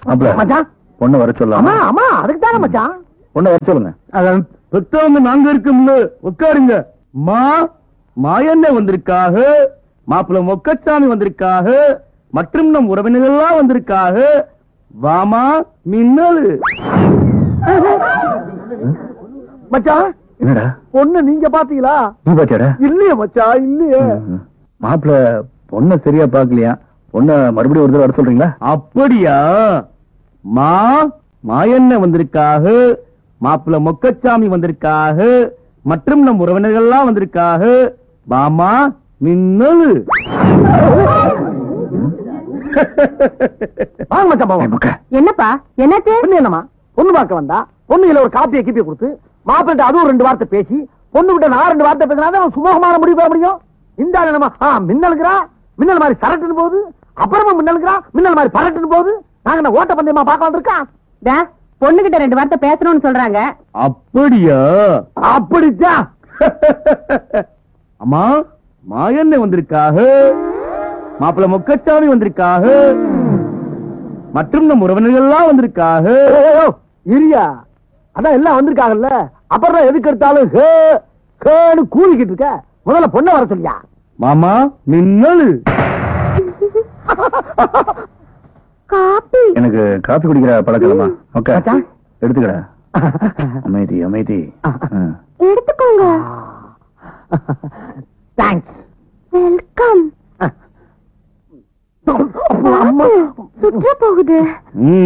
மாப்பிள மச்சான் பொண்ணு வர அம்மா சொல்லலாம் அம்மா அதுக்கு தானே மச்சான் பொண்ணு வர சொல்லுங்க பெத்தவங்க நாங்க இருக்கோம்ல உட்காருங்க மா மாயண்ண வந்திருக்காக மாப்பிள்ள மொக்கச்சாமி வந்திருக்காக மற்றும் நம் உறவினர்கள்லாம் வந்திருக்காக வாமா மின்னல் மச்சான் என்னடா பொண்ணு நீங்க பாத்தீங்களா நீ பாத்தியாடா இல்லையே மச்சான் இல்லையே மாப்பிள பொண்ண சரியா பாக்கலையா பொண்ண மறுபடியும் ஒரு தடவை வர சொல்றீங்களா அப்படியா மா மாயண்ண வந்திருக்காக மாப்பிள்ள மொக்கச்சாமி வந்திருக்காக மற்றும் நம் உறவினர்கள்லாம் வந்திருக்காக வாமா மின்னல் வாங்க மச்சான் ஏய், போவோம் முக்க. என்னப்பா என்னாச்சு பொண்ணு என்னமா பொண்ணு பார்க்க வந்தா பொண்ணுல ஒரு காப்பியை கிப்பி கொடுத்து மாப்பிள்ளை அதுவும் ரெண்டு வார்த்தை பேசி பொண்ணு கிட்ட நான் ரெண்டு வார்த்தை பேசினா தான் சுமூகமான முடிவு பெற முடியும் இந்த ஆளு என்னமா ஆ மின்னலுக்குறா மின்னல் மாதிரி சரட்டுன்னு போகுது அப்புறமா மின்னலுக்குறா மின்னல் மாதிரி பரட்டுன்னு போகுது நாங்க என்ன ஓட்ட பந்தயமா பார்க்க வந்திருக்கா பொண்ணுகிட்ட ரெண்டு வார்த்தை பேசணும்னு சொல்றாங்க அப்படியா அப்படித்தான் அம்மா மாயண்ண வந்திருக்காக மாப்பிள்ள மொக்கச்சாமி வந்திருக்காக மற்றும் நம் உறவினர்கள்லாம் வந்திருக்காக ஏய், ஏய், இரியா அதான் எல்லாம் வந்திருக்காங்கல்ல அப்புறம் எதுக்கு எடுத்தாலும் ஹே ஹேன்னு கூவிக்கிட்டு இருக்க முதல்ல பொண்ணை வர சொல்லியா மாமா மின்னல் காப்பி எனக்கு காபி குடிக்கிற பழக்கலாமா ஓகே மச்சான். எடுத்துக்கடா அமைதி அமைதி ஆ. எடுத்துக்கோங்க தேங்க்ஸ் வெல்கம் அம்மா சுற்ற போகுது ம்